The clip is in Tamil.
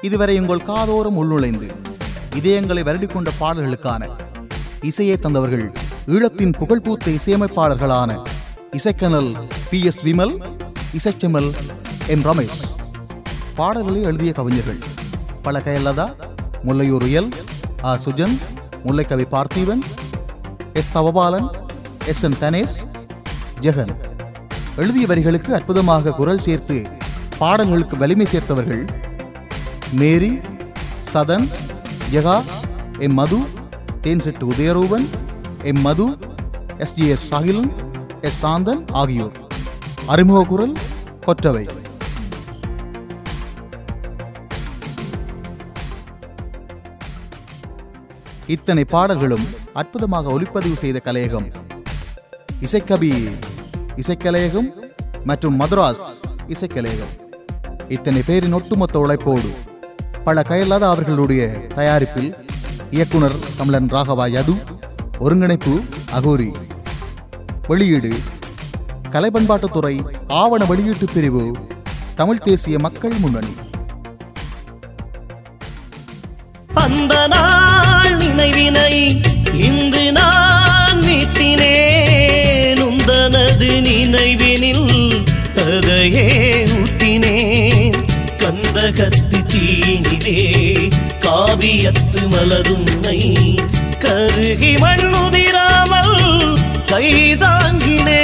இதுவரை உங்கள் காதோரம் உள்நுழைந்து இதயங்களை வருடிக் கொண்ட பாடல்களுக்கான இசையை தந்தவர்கள் ஈழத்தின் புகழ்பூத்த இசையமைப்பாளர்களான இசைக்கனல் பி எஸ் விமல் இசைச்செமல் எம் ரமேஷ் பாடல்களை எழுதிய கவிஞர்கள் பல கயல்லதா முல்லையூர் எல் ஆ Sujan Mullaikkavi Parthiban S Thavabalan S N Thanesh Jegan எழுதிய வரிகளுக்கு அற்புதமாக குரல் சேர்த்து பாடல்களுக்கு வலிமை சேர்த்தவர்கள் மேரி சதன் ஜெகா எம் மது தேன்செட்டு Udayarupan M Madhu S G S Sakilan S Santhan ஆகியோர் அறிமுக குரல் கொற்றவை இத்தனை பாடல்களும் அற்புதமாக ஒளிப்பதிவு செய்த கலையகம் இசைக்கபி இசைக்கலையகம் மற்றும் மதுராஸ் இசைக்கலையகம் இத்தனை பேரின் ஒட்டுமொத்த உழைப்போடு பல கயல்லாத அவர்களுடைய தயாரிப்பில் இயக்குனர் கமலன் ராகவா யது ஒருங்கிணைப்பு அகோரி வெளியீடு கலை பண்பாட்டுத்துறை ஆவண வெளியீட்டு பிரிவு தமிழ் தேசிய மக்கள் முன்னணி அந்த நாள் நினைவினை இன்று நான் மீட்டினேன் உந்தனது நினைவினில் அதையே ஊட்டினேன் கந்தகத்து தீனிலே காவியத்து மலருன்னை கருகி மண்ணுதிராமல் கைதாங்கினேன்